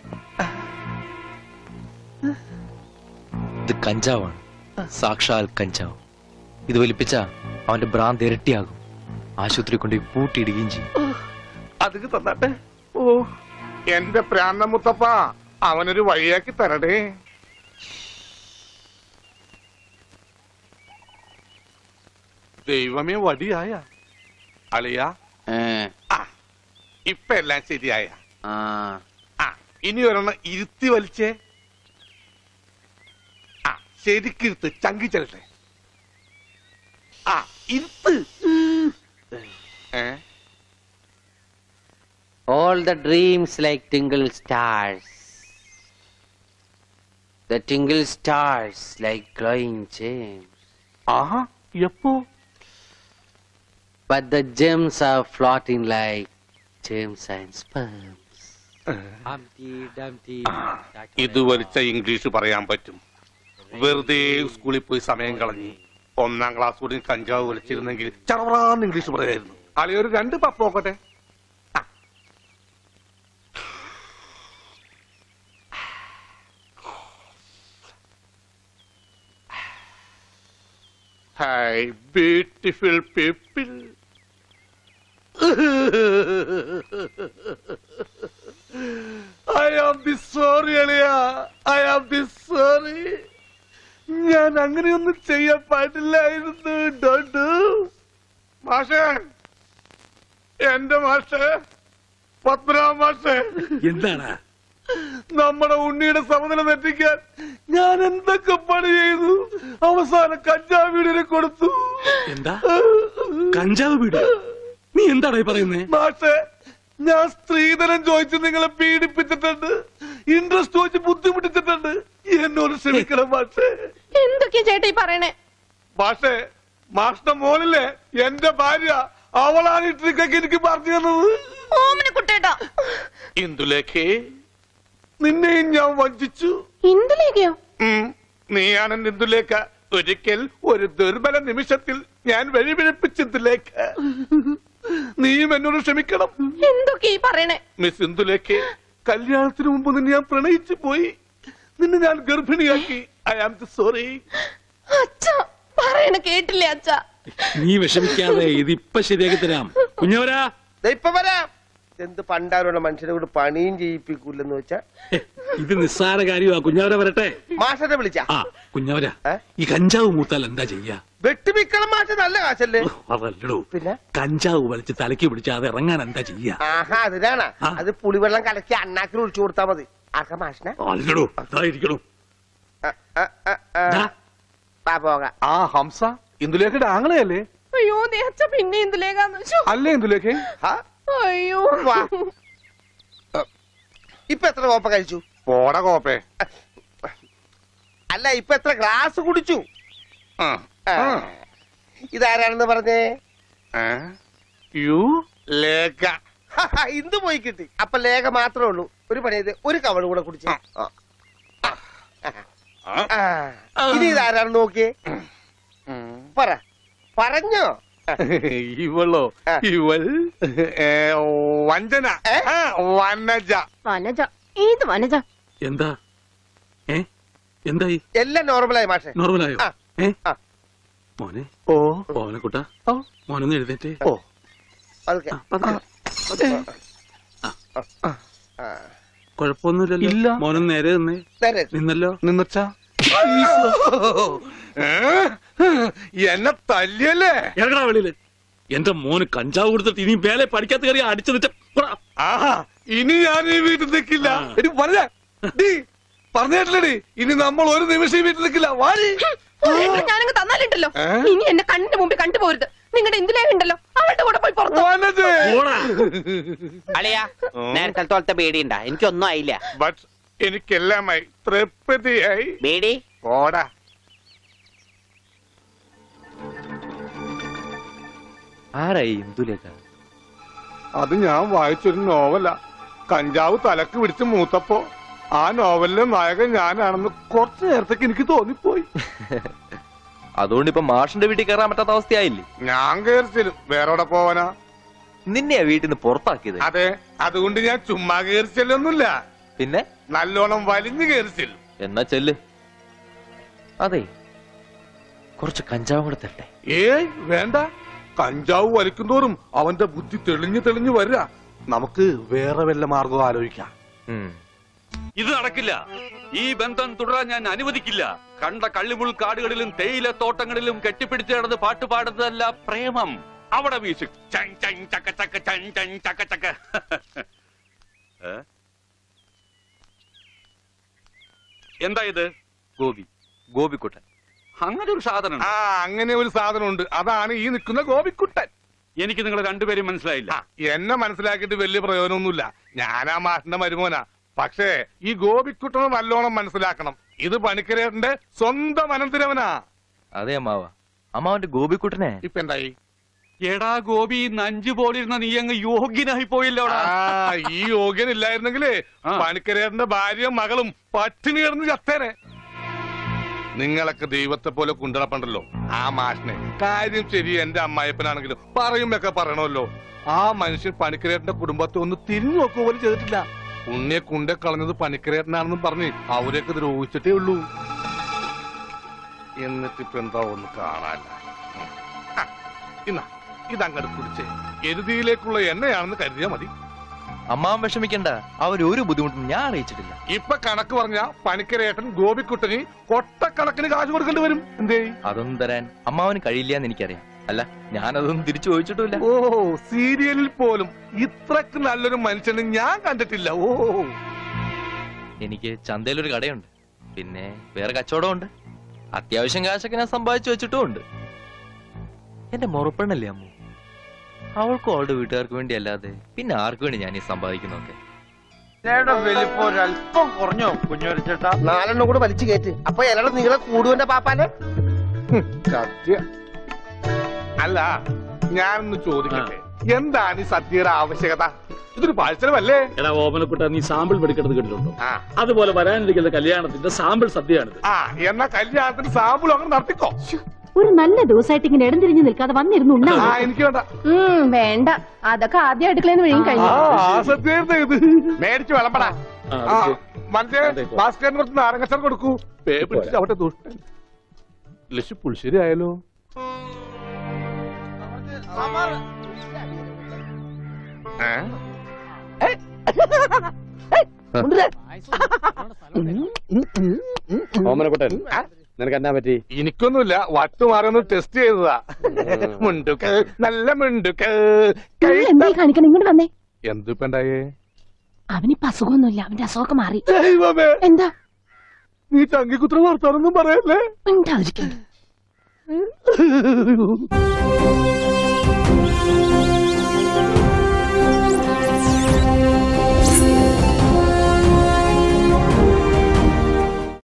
Speaker 11: ഇത് കഞ്ചാവാണ് സാക്ഷാൽ കഞ്ചാവ് ഇത് വലിപ്പിച്ച അവന്റെ ഭ്രാന്ത് ഇരട്ടിയാകും ആശുപത്രി കൊണ്ട് പൂട്ടിയിടുകയും ചെയ്യും
Speaker 1: അത് തന്നാട്ടെ ഓ എന്റെ പ്രാന്ത മുത്തപ്പ അവനൊരു വഴിയാക്കി തരടേ ദൈവമേ വടിയായ അളിയ ആ ഇപ്പൊ എല്ലാം ശരിയായ ആ ഇനി ഒരെണ്ണം ഇരുത്തി വലിച്ചേ ആ ശരിക്കിരുത്ത് ചങ്കി ചെല്ലട്ടെ ആ ഇരുത്ത് ഏ
Speaker 8: All the dreams like tingle stars. The tingle stars like glowing gems.
Speaker 1: ആഹാ എപ്പോ
Speaker 8: But the gems are floating like gems and sperms. Humpty Dumpty.
Speaker 1: ഇത് വലിച്ച ഇംഗ്ലീഷ് പറയാൻ പറ്റും വെറുതെ സ്കൂളിൽ പോയി സമയം കളഞ്ഞു ഒന്നാം ക്ലാസ് കൂടി കഞ്ചാവ് വലിച്ചിരുന്നെങ്കിൽ ചറവറാന്ന് ഇംഗ്ലീഷ് പറയായിരുന്നു അളി ഒരു രണ്ട് പപ്പ് നോക്കട്ടെ ആ. Hi beautiful people I am the sorry അളിയ ഐ ആം ദി സോറി ഞാൻ അങ്ങനെയൊന്നും ചെയ്യാൻ പാടില്ലായിരുന്നു ഡോണ്ട് മാഷേ എന്റെ മാഷേ പത്മനാഭ മാഷേ
Speaker 5: എന്താണ്
Speaker 1: നമ്മുടെ ഉണ്ണിയുടെ സമനില തെറ്റിക്കാൻ ഞാൻ എന്തൊക്കെ പണി ചെയ്തു അവസാനം കഞ്ചാവ് വീടിനെ കൊടുത്തു
Speaker 5: എന്താ കഞ്ചാവ് വീട് നീ എന്താടാ ഈ പറയുന്നേ
Speaker 1: മാഷേ ഞാൻ സ്ത്രീധനം ചോദിച്ച് നിങ്ങളെ പീഡിപ്പിച്ചിട്ടുണ്ട് ഇൻട്രസ്റ്റ് ചോദിച്ച് ബുദ്ധിമുട്ടിച്ചിട്ടുണ്ട് എന്നോട് ക്ഷമിക്കണം മാഷേ
Speaker 2: എന്തൊക്കെയാ ചേട്ടാ ഈ പറയണേ
Speaker 1: മാഷേ മാഷിന്റെ മോനില്ലേ എന്റെ ഭാര്യ അവളാണ് ഈ ട്രിക്കൊക്കെ എനിക്ക് പറഞ്ഞു തന്നത്
Speaker 2: ഓമന കുട്ടേട്ടാ
Speaker 1: ഇന്ദുലേഖേ നിന്നെയും ഞാൻ വഞ്ചിച്ചു
Speaker 2: എന്തിലേക്കയോ
Speaker 1: ഉം, നീയാണ് എന്റെ ഇന്ദുലേഖ ഒരിക്കൽ ഒരു ദുർബല നിമിഷത്തിൽ ഞാൻ വഴിപിഴപ്പിച്ചതിലേക്ക നീയും എന്നോട് ക്ഷമിക്കണം
Speaker 2: എന്തൊക്കെയാ ഈ പറയണേ
Speaker 1: മിസ് ഇന്ദുലേഖെ കല്യാണത്തിന് മുമ്പ് നിന്നെ ഞാൻ പ്രണയിച്ചു പോയി നിന്നെ ഞാൻ ഗർഭിണിയാക്കി ഐ ആം സോറി
Speaker 2: അച്ഛ പറയണ കേട്ടില്ലേ അച്ഛ
Speaker 5: നീ വിഷമിക്കാതെ ഇതിപ്പൊ ശരിയാക്കി തരാം കുഞ്ഞവരാ
Speaker 4: ദേ ഇപ്പൊ വരാം
Speaker 12: എന്ത് പണ്ടാരോടെ മനുഷ്യനെ കൊണ്ട് പണിയും ചെയ്യിപ്പിക്കൂലെന്ന് വെച്ചാ
Speaker 5: ഇത് നിസ്സാര കാര്യമാ കുഞ്ഞവര വരട്ടെ
Speaker 12: മാഷനെ വിളിച്ച
Speaker 5: ആ കുഞ്ഞവര ഈ കഞ്ചാവ് മൂത്താൽ എന്താ ചെയ്യാ
Speaker 12: വെട്ടിമിക്കണം മാഷ നല്ല കാശല്ലേ
Speaker 5: അതല്ലടോ
Speaker 12: പിന്നെ
Speaker 5: കഞ്ചാവ് വലിച്ച് തലയ്ക്ക് പിടിച്ച് അത് ഇറങ്ങാൻ എന്താ ചെയ്യാ
Speaker 12: ആഹാ അതിനാണ് അത് പുളിവെള്ളം കലക്കി അണ്ണാക്കിൽ ഒഴിച്ചു കൊടുത്താ മതി ആർക്കാ മാഷിനെ
Speaker 5: അല്ലടോ അതായിരിക്കണോ
Speaker 12: വാ പോകാം
Speaker 1: ആ ഹംസ ഇന്ദുലേഖയുടെ ആങ്ങളെയല്ലേ
Speaker 2: അയ്യോ നീ അച്ഛ പിന്നെ എന്തിലേക്കാന്ന് വെച്ചോ
Speaker 1: അല്ലേ ഇന്ദുലേഖ
Speaker 2: അയ്യോ
Speaker 12: വാ. ഇപ്പൊ എത്ര കോപ്പ കഴിച്ചു
Speaker 1: പോട കോപ്പേ
Speaker 12: അല്ല ഇപ്പൊ എത്ര ഗ്ലാസ് കുടിച്ചു ആ. ഇതാരാണെന്ന് പറഞ്ഞേ
Speaker 1: യു ലേഖ
Speaker 12: ഇന്ത് പോയി കിട്ടി അപ്പൊ ലേഖ മാത്രമേ ഉള്ളൂ ഒരു പണി ചെയ്ത് ഒരു കവള് കൂടെ കുടിച്ചു ഇനി ഇതാരാണെന്ന് നോക്കിയേ പറ പറഞ്ഞോ
Speaker 1: ഇവളോ ഇവൾ ഏ, വഞ്ചന ആ, വനജ
Speaker 2: വനജ ഏത് വനജ
Speaker 5: എന്താ ഏ എന്തായി
Speaker 12: എല്ലാം നോർമലായി മാഷെ
Speaker 5: നോർമലായോ
Speaker 12: ആ.
Speaker 5: ഏ
Speaker 12: ആ.
Speaker 5: മോനെ
Speaker 1: ഓ
Speaker 5: ഓവനക്കുട്ട മോനൊന്ന് എഴുന്നേറ്റേ
Speaker 1: ഓ
Speaker 12: പതുക്കെ. ആ.
Speaker 5: കുഴപ്പമൊന്നുമില്ലല്ലോ
Speaker 1: ഇല്ല.
Speaker 5: മോനൊന്ന് നേരെ നിന്നേ
Speaker 12: നേരെ.
Speaker 5: നിന്നല്ലോ
Speaker 1: നിന്നച്ചാ എന്നെ തല്ലിയല്ലേ
Speaker 5: ഇറങ്ങടാ വെളിയില് എന്റെ മോന് കഞ്ചാവ് കൊടുത്തിട്ട് ഇനി മേലെ പഠിക്കാത്ത കയറി അടിച്ചു വെച്ച
Speaker 1: ആഹാ ഇനി ഞാൻ ഈ വീട്ടിൽ നിൽക്കില്ല എടി പറഞ്ഞ പറഞ്ഞിട്ടില്ലടി ഇനി നമ്മൾ ഒരു നിമിഷം ഈ വീട്ടിൽ നിൽക്കില്ല വാടി
Speaker 2: ഞാനങ്ങ് തന്നാലുണ്ടല്ലോ ഇനി എന്നെ കണ്ണിന്റെ മുമ്പിൽ കണ്ടുപോരുത് നിങ്ങളുടെ ഇന്ദുലേഖ ഉണ്ടല്ലോ അവളുടെ കൂടെ പോയി പുറത്തു
Speaker 4: അളിയാ നേരത്തെ തോളത്തെ പേടിയുണ്ടാ എനിക്കൊന്നും ആയില്ല
Speaker 1: ബട്ട് എനിക്കെല്ലാമായി തൃപ്തിയായി
Speaker 4: പേടി
Speaker 1: പോടാ
Speaker 11: ആരായി ഇന്ദുലേഖ
Speaker 1: അത് ഞാൻ വായിച്ചൊരു നോവലാ കഞ്ചാവ് തലക്ക് പിടിച്ച് മൂത്തപ്പോ ആ നോവലിലെ നായകൻ ഞാനാണെന്ന് കുറച്ചു നേരത്തേക്ക് എനിക്ക് തോന്നിപ്പോയി
Speaker 11: അതുകൊണ്ട് ഇപ്പൊ മാഷിന്റെ വീട്ടിൽ കയറാൻ പറ്റാത്ത അവസ്ഥയായില്ലേ
Speaker 1: ഞാൻ കയറിച്ചിലും വേറെ പോവാനാ
Speaker 11: നിന്നെയാ വീട്ടിൽ നിന്ന് പുറത്താക്കിയത്
Speaker 1: അതെ അതുകൊണ്ട് ഞാൻ ചുമ്മാ കയറിച്ചല്ലൊന്നുമില്ല
Speaker 11: പിന്നെ
Speaker 1: നല്ലോണം വലിഞ്ഞു കയറിച്ചില്ല
Speaker 11: എന്നാ ചെല്ല് അതെ കുറച്ച് കഞ്ചാവും കൂടെ തരട്ടെ
Speaker 1: ഏയ് വേണ്ട കഞ്ചാവ് വലിക്കുന്തോറും അവന്റെ ബുദ്ധി തെളിഞ്ഞു തെളിഞ്ഞു വരിക നമുക്ക് വേറെ വല്ല മാർഗം ആലോചിക്കാം
Speaker 5: ഇത് നടക്കില്ല ഈ ബന്ധം തുടരാൻ ഞാൻ അനുവദിക്കില്ല കണ്ട കള്ളിമുൾ കാടുകളിലും തേയില തോട്ടങ്ങളിലും കെട്ടിപ്പിടിച്ച് കിടന്ന് പാട്ട് പാടുന്നതല്ല പ്രേമം അവിടെ മ്യൂസിക് ചൻ ചൻ ചക്ക ചക്ക ചൻ ചൻ ചക്ക ചക്ക ഏ? എന്താ ഇത്
Speaker 11: ഗോപി ഗോപിക്കുട്ടൻ
Speaker 5: അങ്ങനെ ഒരു സാധനം
Speaker 1: ആ അങ്ങനെ ഒരു സാധനം ഉണ്ട് അതാണ് ഈ നിൽക്കുന്ന ഗോപിക്കുട്ടൻ
Speaker 5: എനിക്ക് നിങ്ങൾ രണ്ടുപേരും മനസ്സിലായില്ല
Speaker 1: എന്നെ മനസ്സിലാക്കിയിട്ട് വലിയ പ്രയോജനമൊന്നുമില്ല ഞാനാ മാഷിന്റെ മരുമോനാ പക്ഷേ ഈ ഗോപിക്കുട്ടനെ നല്ലോണം മനസ്സിലാക്കണം ഇത് പണിക്കരേട്ടന്റെ സ്വന്തം അനന്തരവനാ
Speaker 11: അതെ അമ്മാവ അമ്മാവന്റെ ഗോപിക്കുട്ടനെ
Speaker 1: ഇപ്പൊ എന്തായി
Speaker 5: എടാ ഗോപി നഞ്ചു പോലിരുന്ന നീ അങ്ങ് യോഗ്യനായി പോയില്ലോടാ
Speaker 1: ആ ഈ യോഗ്യൻ ഇല്ലായിരുന്നെങ്കിലേ പണിക്കരേട്ടന്റെ ഭാര്യയും മകളും പട്ടിണി കിടന്ന് ചത്തേനെ നിങ്ങളൊക്കെ ദൈവത്തെ പോലെ കുണ്ടറപ്പണ്ടല്ലോ ആ മാഷിനെ കാര്യം ശരി എന്റെ അമ്മായപ്പനാണെങ്കിലും പറയുമ്പൊക്കെ പറയണമല്ലോ ആ മനുഷ്യൻ പണിക്കരേട്ടന്റെ കുടുംബത്തെ ഒന്ന് തിരിഞ്ഞു നോക്കുക പോലും ചെയ്തിട്ടില്ല ഉണ്ണിയെ കുണ്ടെ കളഞ്ഞത് പണിക്കരേട്ടനാണെന്നും പറഞ്ഞ് അവരെയൊക്കെ ദ്രോഹിച്ചിട്ടേ ഉള്ളൂ എന്നിട്ടിപ്പോ എന്താ ഒന്ന് കാണാല്ല ആ, ഇന്നാ ഇതങ്ങട് കുടിച്ചേ എരുതിയിലേക്കുള്ള എണ്ണയാണെന്ന് കരുതിയാ മതി
Speaker 11: അമ്മാവൻ വിഷമിക്കണ്ട അവർ ഒരു ബുദ്ധിമുട്ടും ഞാൻ അറിയിച്ചിട്ടില്ല
Speaker 1: ഇപ്പൊ കണക്ക് പറഞ്ഞ പണിക്കരേട്ടൻ ഗോപിക്കുട്ടന് കൊട്ടക്കണക്കിന് കാശ് കൊടുക്കേണ്ടി വരും എന്തേ
Speaker 11: അതൊന്നും തരാൻ അമ്മാവന് കഴിയില്ല എന്ന് എനിക്കറിയാം അല്ല ഞാനതൊന്നും തിരിച്ചു ചോദിച്ചിട്ടില്ല
Speaker 1: ഓ സീരിയലിൽ പോലും ഇത്രക്ക് നല്ലൊരു മനുഷ്യനെ ഞാൻ കണ്ടിട്ടില്ല ഓ
Speaker 11: എനിക്ക് ചന്തയിലൊരു കടയുണ്ട് പിന്നെ വേറെ കച്ചവടമുണ്ട് അത്യാവശ്യം കാശൊക്കെ ഞാൻ സമ്പാദിച്ചു വെച്ചിട്ടും ഉണ്ട് എന്റെ മുറപ്പെണ്ണല്ലേ അമ്മു അവൾക്കും അവളുടെ വീട്ടുകാർക്ക് വേണ്ടി അല്ലാതെ പിന്നെ ആർക്ക് വേണ്ടി ഞാൻ ഈ സമ്പാദിക്കുന്നൊക്കെ
Speaker 12: വലിപ്പം ഒരല്പം കുറഞ്ഞോ കുഞ്ഞുരച്ചേട്ടാ നാലെണ്ണം കൂടെ വലിച്ചു കയറ്റ് അപ്പൊ ഇലയുടെ നീളെ കൂടുവന്റെ പാപ്പാനെ
Speaker 1: സത്യ അല്ല ഞാനൊന്ന് ചോദിക്കട്ടെ എന്താണ് ഈ സദ്യയുടെ ആവശ്യകത ഇതൊരു പാഴ്ചലമല്ലേ
Speaker 5: എടാ ഓമനക്കുട്ട നീ സാമ്പിൾ പഠിക്കേണ്ടത് കേട്ടിട്ടുണ്ടോ അതുപോലെ വരാനിരിക്കുന്ന കല്യാണത്തിന്റെ സാമ്പിൾ സദ്യയാണിത്
Speaker 1: ആ എന്നാ കല്യാണത്തിന് സാമ്പിൾ അങ്ങനെ നടത്തിക്കോ
Speaker 7: ഒരു നല്ല ദിവസമായിട്ട് ഇങ്ങനെ ഇടം തിരിഞ്ഞു നിൽക്കാതെ വന്നിരുന്നു ഉണ്ണാ
Speaker 1: ആ എനിക്ക് വേണ്ട
Speaker 2: ഉം വേണ്ട അതൊക്കെ ആദ്യം അടുക്കളയിൽ വിഴിയും കഴിഞ്ഞു
Speaker 1: ആ ആ സദ്യയായിരുന്നു ഇത് മേടിച്ച് വിളമ്പടാ
Speaker 5: ആ,
Speaker 1: ആ
Speaker 5: അത്
Speaker 1: മറ്റേ ഭാസ്കരന് കുറച്ച് നാരങ്ങച്ചാർ കൊടുക്കൂ പേ പിടിച്ച് അവിടെ ദുഷ്ടൻ ലക്ഷി പുളിശ്ശേരി ആയാലോ ഏ
Speaker 9: ഓമനക്കുട്ടൻ നിനക്ക് എന്നാ പറ്റി
Speaker 1: എനിക്കൊന്നുമില്ല വട്ട് മാറിയൊന്ന് ടെസ്റ്റ് ചെയ്തതാ മുണ്ടുക്ക് നല്ല മുണ്ടുക്ക്
Speaker 2: നിങ്ങൾ എന്തായി കാണിക്കണം ഇങ്ങോട്ട് വന്നേ
Speaker 1: എന്തിപ്പണ്ടായേ
Speaker 2: അവനിപ്പോ അസുഖമൊന്നുമില്ല അവന്റെ അസുഖമൊക്കെ മാറി
Speaker 1: ദൈവമേ
Speaker 2: എന്താ
Speaker 1: നീ ചങ്കിക്കുത്ര വർത്താനൊന്നും പറയല്ലേ
Speaker 2: മിണ്ടാതിരിക്കുന്നു